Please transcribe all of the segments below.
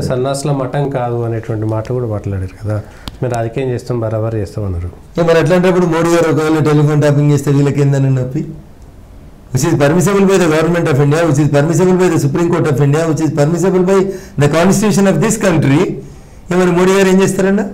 సన్నాసుల మఠం కాదు అనేటువంటి మాట కూడా మాట్లాడారు కదా మీరు రాజకీయం చేస్తాం బరాబర్ చేస్తామన్నారు ఇక మరి అట్లాంటప్పుడు మోడీ గారు ఒకవేళ టెలిఫోన్ ట్యాపింగ్ చేస్తే వీళ్ళకి ఏందని నొప్పి which is permissible by the government of India which is permissible by the Supreme Court of India which is permissible by the constitution of this country ఇక మరి మోడీ గారు ఏం చేస్తారన్నా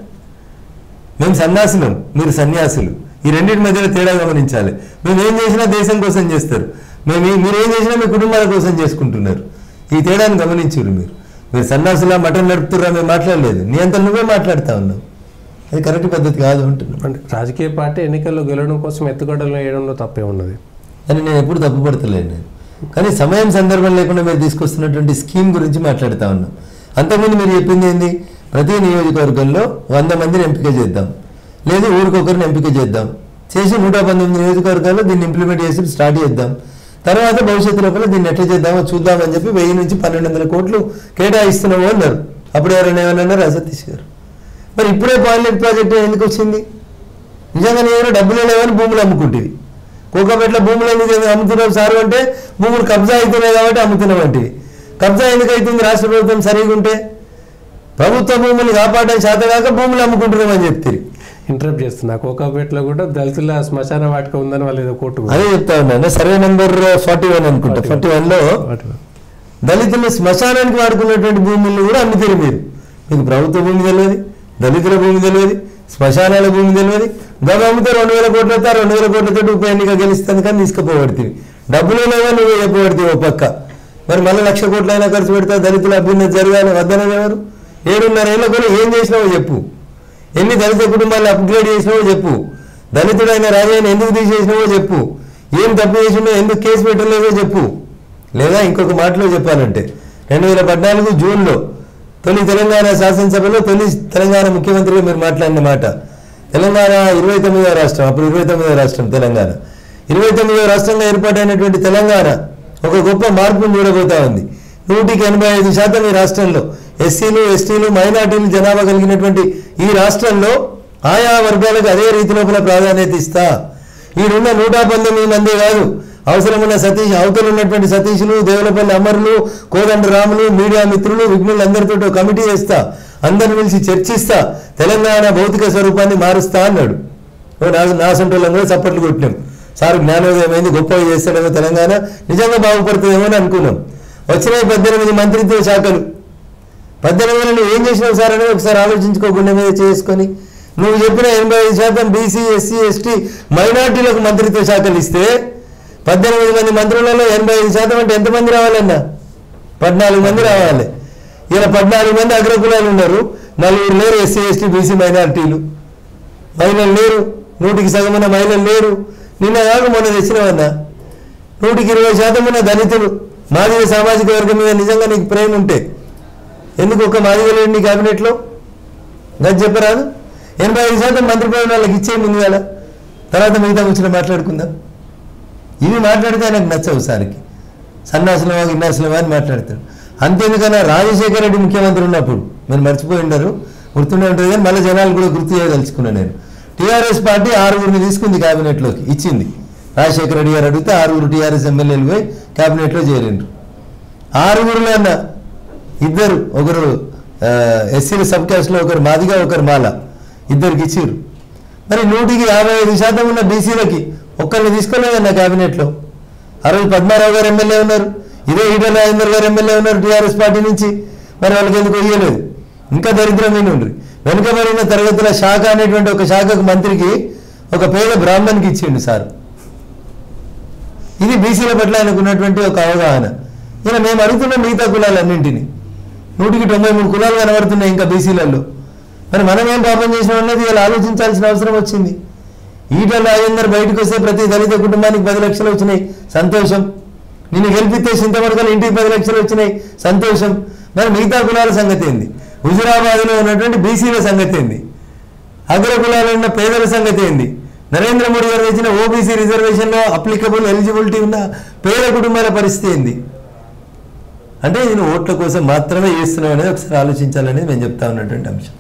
మేము సన్యాసులం మీరు సన్యాసులు ఈ రెండింటి మధ్యలో తేడా గమనించాలి మేము ఏం చేసినా దేశం కోసం చేస్తారు మేము ఏ- మీరు ఏం చేసినా మీ కుటుంబాల కోసం చేసుకుంటున్నారు ఈ తేడాను గమనించారు మీరు మీరు సన్యాసులా మటన్ నడుపుతురా మేము మాట్లాడలేదు నీ అంత నువ్వే మాట్లాడుతా ఉన్నావు అది కరెక్ట్ పద్ధతి కాదు అంటున్నాను అంటే రాజకీయ పార్టీ ఎన్నికల్లో గెలవడం కోసం ఎత్తుగడలు వేయడంలో తప్పే ఉన్నది అని నేను ఎప్పుడు తప్పుపడతలేను నేను కానీ సమయం సందర్భం లేకుండా మీరు తీసుకొస్తున్నటువంటి స్కీమ్ గురించి మాట్లాడుతా ఉన్నాం అంతకుముందు మీరు చెప్పింది ఏంది ప్రతి నియోజకవర్గంలో వంద మందిని ఎంపిక చేద్దాం లేదు ఊరికొకరిని ఎంపిక చేద్దాం చేసి నూట పంతొమ్మిది నియోజకవర్గాల్లో దీన్ని ఇంప్లిమెంట్ చేసి స్టార్ట్ చేద్దాం తర్వాత భవిష్యత్తు లోపల దీన్ని ఎట్లా చేద్దామో చూద్దామని చెప్పి వెయ్యి నుంచి పన్నెండు వందల కోట్లు కేటాయిస్తున్నాము అన్నారు అప్పుడు ఎవరైనా ఏమన్నారు సతీష్ గారు మరి ఇప్పుడే పాయిలెట్ ప్రాజెక్ట్ ఎందుకు వచ్చింది నిజంగా నేను డబ్బులు లేవని భూములు అమ్ముకుంటేవి కోకాపేటలో భూములు ఎందుకు అమ్ముతున్నాం సార్ అంటే భూములు కబ్జా అవుతున్నాయి కాబట్టి అమ్ముతున్నాం అంటే కబ్జా ఎందుకు అవుతుంది రాష్ట్ర ప్రభుత్వం సరిగా ఉంటే ప్రభుత్వ భూములు కాపాడడం చేతగాక భూములు అమ్ముకుంటున్నామని చెప్తారు ఇంటరప్ట్ చేస్తున్నా కోకాపేటలో కూడా దళితుల శ్మశాన వాటిక ఉందని వాళ్ళు ఏదో కోర్టు అదే చెప్తా ఉన్నాను సర్వే నెంబర్ ఫార్టీ వన్ అనుకుంటా ఫార్టీ వన్లో దళితులు శ్మశానానికి వాడుకున్నటువంటి భూములను కూడా అమ్ముతారు మీరు మీకు ప్రభుత్వ భూమి తెలియదు దళితుల భూమి తెలియదు శ్మశానాల భూమి తెలియదు గవ అమ్మితే రెండు వేల కోట్లు వస్తే ఆ రెండు వేల కోట్లతో ఉప ఎన్నిక గెలుస్తుంది కానీ తీసుకుపోబడుతుంది డబ్బులు లేవా నువ్వు చెప్పబడితే ఓ పక్క మరి మళ్ళీ లక్ష కోట్లు అయినా ఖర్చు పెడితే దళితుల అభ్యున్నతి జరగాలి వద్దనని ఎవరు ఏడున్నర ఏళ్ళ కూడా ఏం చేసినావో చెప్పు ఎన్ని దళిత కుటుంబాలు అప్గ్రేడ్ చేసినావో చెప్పు దళితుడైన రాజయ్యని ఎందుకు తీసేసినావో చెప్పు ఏం తప్పు చేసినావో ఎందుకు కేసు పెట్టలేదో చెప్పు లేదా ఇంకొక మాటలో చెప్పాలంటే రెండు వేల పద్నాలుగు జూన్లో తొలి తెలంగాణ శాసనసభలో తొలి తెలంగాణ ముఖ్యమంత్రిగా మీరు మాట్లాడిన మాట తెలంగాణ ఇరవై తొమ్మిదవ రాష్ట్రం అప్పుడు ఇరవై తొమ్మిదవ రాష్ట్రం తెలంగాణ ఇరవై తొమ్మిదవ రాష్ట్రంగా ఏర్పాటైనటువంటి తెలంగాణ ఒక గొప్ప మార్పును చూడబోతా ఉంది నూటికి ఎనభై ఐదు శాతం ఈ రాష్ట్రంలో ఎస్సీలు ఎస్టీలు మైనార్టీలు జనాభా కలిగినటువంటి ఈ రాష్ట్రంలో ఆయా వర్గాలకు అదే రీతి లోపల ప్రాధాన్యత ఇస్తా ఈడున్న నూట పంతొమ్మిది మంది కాదు అవసరమున్న సతీష్ అవతల ఉన్నటువంటి సతీష్లు దేవులపల్లి అమరులు కోదండ రాములు మీడియా మిత్రులు విఘ్నులు అందరితో ఒక కమిటీ చేస్తా అందరిని పిలిచి చర్చిస్తా తెలంగాణ భౌతిక స్వరూపాన్ని మారుస్తా అన్నాడు ఓ నా నా సొంటోళ్ళం కూడా చప్పట్లు కొట్టినాం సార్ జ్ఞానోదయం అయింది గొప్పగా చేస్తాడేమో తెలంగాణ నిజంగా బాగుపడుతుందేమో అని అనుకున్నాం వచ్చినాయి పద్దెనిమిది మంత్రిత్వ శాఖలు పద్దెనిమిది నెలలు ఏం చేసినావు సార్ అనేది ఒకసారి ఆలోచించుకోకుండా మీద చేసుకొని నువ్వు చెప్పిన ఎనభై ఐదు శాతం బీసీ ఎస్సీ ఎస్టీ మైనార్టీలకు మంత్రిత్వ శాఖలు ఇస్తే పద్దెనిమిది మంది మంత్రులలో ఎనభై ఐదు శాతం అంటే ఎంతమంది రావాలన్నా పద్నాలుగు మంది రావాలి ఇలా పద్నాలుగు మంది అగ్రకులాలు ఉన్నారు నలుగురు లేరు ఎస్సీ ఎస్టీ బీసీ మైనార్టీలు మహిళలు లేరు నూటికి సగం ఉన్న మహిళలు లేరు నిన్న కాక మొన్న తెచ్చినవన్నా నూటికి ఇరవై శాతం ఉన్న దళితులు మాదిగ సామాజిక వర్గం మీద నిజంగా నీకు ప్రేమ ఉంటే ఎందుకు ఒక మాదిగ లేడు నీ క్యాబినెట్లో గది చెప్పరాదు ఎనభై ఐదు శాతం మంత్రి పదవి వాళ్ళకి ఇచ్చే ముందు వేళ తర్వాత మిగతా వచ్చిన మాట్లాడుకుందాం ఇవి మాట్లాడితే ఆయనకు నచ్చవు సారికి సన్నాసులమా గిన్నాసులమా అని మాట్లాడతాడు అంతేందుకన్నా రాజశేఖర రెడ్డి ముఖ్యమంత్రి ఉన్నప్పుడు మీరు మర్చిపోయి ఉండరు గుర్తుండే ఉంటుంది కానీ మళ్ళీ జనాలు కూడా గుర్తు చేయదలుచుకున్నాను నేను టీఆర్ఎస్ పార్టీ ఆరుగురిని తీసుకుంది క్యాబినెట్లోకి ఇచ్చింది రాజశేఖర రెడ్డి గారు అడిగితే ఆరుగురు టీఆర్ఎస్ ఎమ్మెల్యేలు పోయి క్యాబినెట్లో చేరిండ్రు ఆరుగురులో అన్న ఇద్దరు ఒకరు ఎస్సీల సబ్ క్యాస్ట్లో ఒకరు మాదిగా ఒకరు మాల ఇద్దరికి ఇచ్చిర్రు మరి నూటికి యాభై ఐదు శాతం ఉన్న బీసీలకి ఒక్కరిని తీసుకోలేదన్న క్యాబినెట్లో ఆ రోజు పద్మారావు గారు ఎమ్మెల్యే ఉన్నారు ఇదే ఈటల రాజేందర్ గారు ఎమ్మెల్యే ఉన్నారు టీఆర్ఎస్ పార్టీ నుంచి మరి వాళ్ళకి ఎందుకు ఇయ్యలేదు ఇంకా దరిద్రమైన ఉండ్రి వెనుకబడిన తరగతుల శాఖ అనేటువంటి ఒక శాఖకు మంత్రికి ఒక పేద బ్రాహ్మణ్కి ఇచ్చిండు సార్ ఇది బీసీల పట్ల ఆయనకు ఉన్నటువంటి ఒక అవగాహన ఈయన మేము అడుగుతున్నాం మిగతా కులాలన్నింటినీ నూటికి తొంభై మూడు కులాలు కనబడుతున్నాయి ఇంకా బీసీలలో మరి మనం ఏం పాపం చేసినాం అన్నది ఇలా ఆలోచించాల్సిన అవసరం వచ్చింది ఈటల రాజేందర్ బయటకు వస్తే ప్రతి దళిత కుటుంబానికి పది లక్షలు వచ్చినాయి సంతోషం నిన్ను గెలిపిస్తే చింతమడకలు ఇంటికి పది లక్షలు వచ్చినాయి సంతోషం మరి మిగతా కులాల సంగతి ఏంది హుజురాబాద్లో ఉన్నటువంటి బీసీల సంగతి ఏంది అగ్ర కులాలు ఉన్న పేదల సంగతి ఏంది నరేంద్ర మోడీ గారు తెచ్చిన ఓబీసీ రిజర్వేషన్లో అప్లికబుల్ ఎలిజిబిలిటీ ఉన్న పేద కుటుంబాల పరిస్థితి ఏంది అంటే నేను ఓట్ల కోసం మాత్రమే చేస్తున్నాం అనేది ఒకసారి ఆలోచించాలనేది మేము చెప్తా ఉన్నటువంటి అంశం